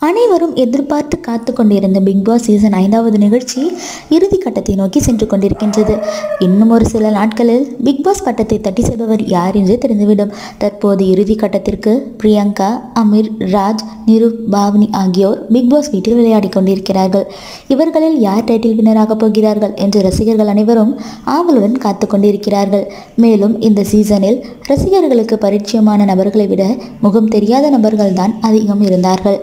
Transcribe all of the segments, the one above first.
அனைவரும் எதிர்பார்த்து காத்து கொண்டிருந்த பிக் பாஸ் சீசன் ஐந்தாவது நிகழ்ச்சி இறுதி கட்டத்தை நோக்கி சென்று கொண்டிருக்கின்றது இன்னும் ஒரு சில நாட்களில் பிக் பாஸ் பட்டத்தை தட்டி செல்பவர் யார் என்று தெரிந்துவிடும் தற்போது இறுதி கட்டத்திற்கு பிரியங்கா அமீர் ராஜ் நிரு பாவனி ஆகியோர் பிக் பாஸ் வீட்டில் விளையாடி கொண்டிருக்கிறார்கள் இவர்களில் யார் டைட்டில் வின்னராக போகிறார்கள் என்று ரசிகர்கள் அனைவரும் ஆவலுடன் காத்து கொண்டிருக்கிறார்கள் மேலும் இந்த சீசனில் ரசிகர்களுக்கு பரிச்சயமான நபர்களை விட முகம் தெரியாத நபர்கள்தான் அதிகம் இருந்தார்கள்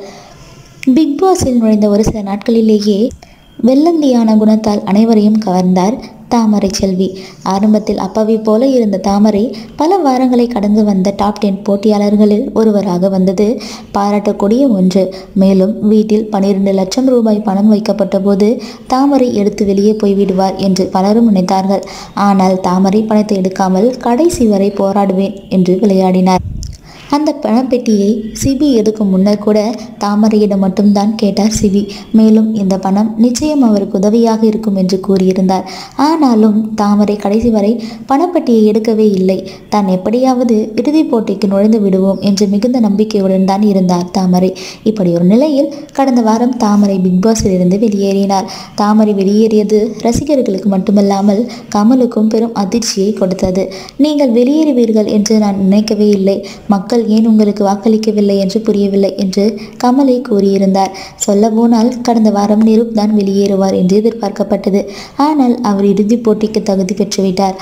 பிக் பாஸில் நுழைந்த ஒரு சில நாட்களிலேயே வெள்ளந்தியான குணத்தால் அனைவரையும் கவர்ந்தார் தாமரை செல்வி ஆரம்பத்தில் அப்பாவி போல இருந்த தாமரை பல வாரங்களை கடந்து வந்த டாப் டென் போட்டியாளர்களில் ஒருவராக வந்தது பாராட்டக்கூடிய ஒன்று மேலும் வீட்டில் பனிரெண்டு லட்சம் ரூபாய் பணம் வைக்கப்பட்ட போது தாமரை எடுத்து வெளியே போய்விடுவார் என்று பலரும் நினைத்தார்கள் ஆனால் தாமரை பணத்தை எடுக்காமல் கடைசி வரை போராடுவேன் என்று விளையாடினார் அந்த பணப்பெட்டியை சிபி எடுக்கும் முன்னர் கூட தாமரையிடம் மட்டும்தான் கேட்டார் சிபி மேலும் இந்த பணம் நிச்சயம் அவருக்கு உதவியாக இருக்கும் என்று கூறியிருந்தார் ஆனாலும் தாமரை கடைசி வரை பணப்பெட்டியை எடுக்கவே இல்லை தான் எப்படியாவது இறுதிப் போட்டிக்கு நுழைந்து விடுவோம் என்று மிகுந்த நம்பிக்கையுடன் தான் இருந்தார் தாமரை இப்படி ஒரு நிலையில் கடந்த வாரம் தாமரை பிக் பாஸில் இருந்து வெளியேறினார் தாமரை வெளியேறியது ரசிகர்களுக்கு மட்டுமல்லாமல் கமலுக்கும் பெரும் அதிர்ச்சியை கொடுத்தது நீங்கள் வெளியேறுவீர்கள் என்று நான் நினைக்கவே இல்லை மக்கள் ஏன் உங்களுக்கு வாக்களிக்கவில்லை என்று புரியவில்லை என்று கமலை கூறியிருந்தார் சொல்லப்போனால் கடந்த வாரம் நிருப் தான் வெளியேறுவார் என்று எதிர்பார்க்கப்பட்டது ஆனால் அவர் இறுதிப் போட்டிக்கு தகுதி பெற்றுவிட்டார்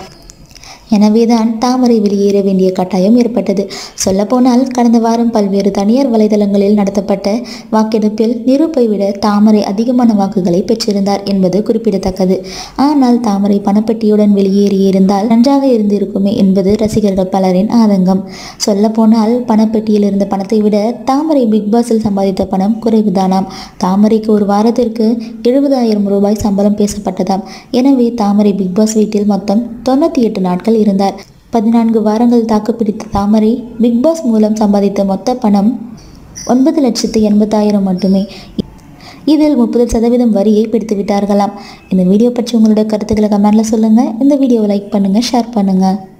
எனவேதான் தாமரை வெளியேற வேண்டிய கட்டாயம் ஏற்பட்டது சொல்லப்போனால் கடந்த வாரம் பல்வேறு தனியார் வலைதளங்களில் நடத்தப்பட்ட வாக்கெடுப்பில் நிருப்பை விட தாமரை அதிகமான வாக்குகளை பெற்றிருந்தார் என்பது குறிப்பிடத்தக்கது ஆனால் தாமரை பணப்பெட்டியுடன் வெளியேறியிருந்தால் நன்றாக இருந்திருக்குமே என்பது ரசிகர்கள் பலரின் ஆதங்கம் சொல்லப்போனால் பணப்பெட்டியில் இருந்த பணத்தை விட தாமரை பிக் பாஸில் சம்பாதித்த பணம் குறைவுதானாம் தாமரைக்கு ஒரு வாரத்திற்கு எழுபதாயிரம் ரூபாய் சம்பளம் பேசப்பட்டதாம் எனவே தாமரை பிக் பாஸ் வீட்டில் மொத்தம் தொண்ணூற்றி எட்டு நாட்கள் இருந்தார் பதினான்கு வாரங்கள் தாக்குப்பிடித்த தாமரை பிக் பாஸ் மூலம் சம்பாதித்த மொத்த பணம் ஒன்பது லட்சத்து எண்பத்தாயிரம் மட்டுமே இதில் முப்பது சதவீதம் வரியை பிடித்து விட்டார்களாம் இந்த வீடியோ பற்றி உங்களோட கருத்துக்களை கமெண்ட்ல சொல்லுங்கள் இந்த வீடியோவை லைக் பண்ணுங்கள் ஷேர் பண்ணுங்கள்